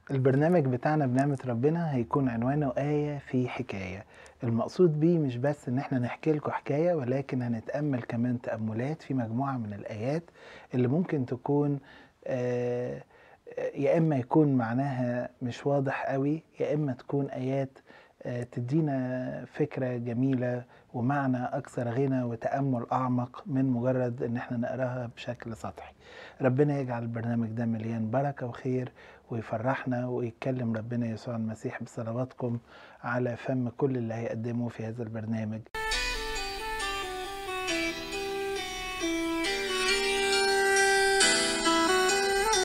البرنامج بتاعنا بنعمة ربنا هيكون عنوانه آية في حكاية المقصود بيه مش بس ان احنا نحكي لكم حكاية ولكن هنتأمل كمان تأملات في مجموعة من الآيات اللي ممكن تكون آه، يا إما يكون معناها مش واضح قوي يا إما تكون آيات آه، تدينا فكرة جميلة ومعنى أكثر غنى وتأمل أعمق من مجرد إن احنا نقراها بشكل سطحي ربنا يجعل البرنامج ده مليان بركة وخير ويفرحنا ويتكلم ربنا يسوع المسيح بصلواتكم على فم كل اللي هيقدمه في هذا البرنامج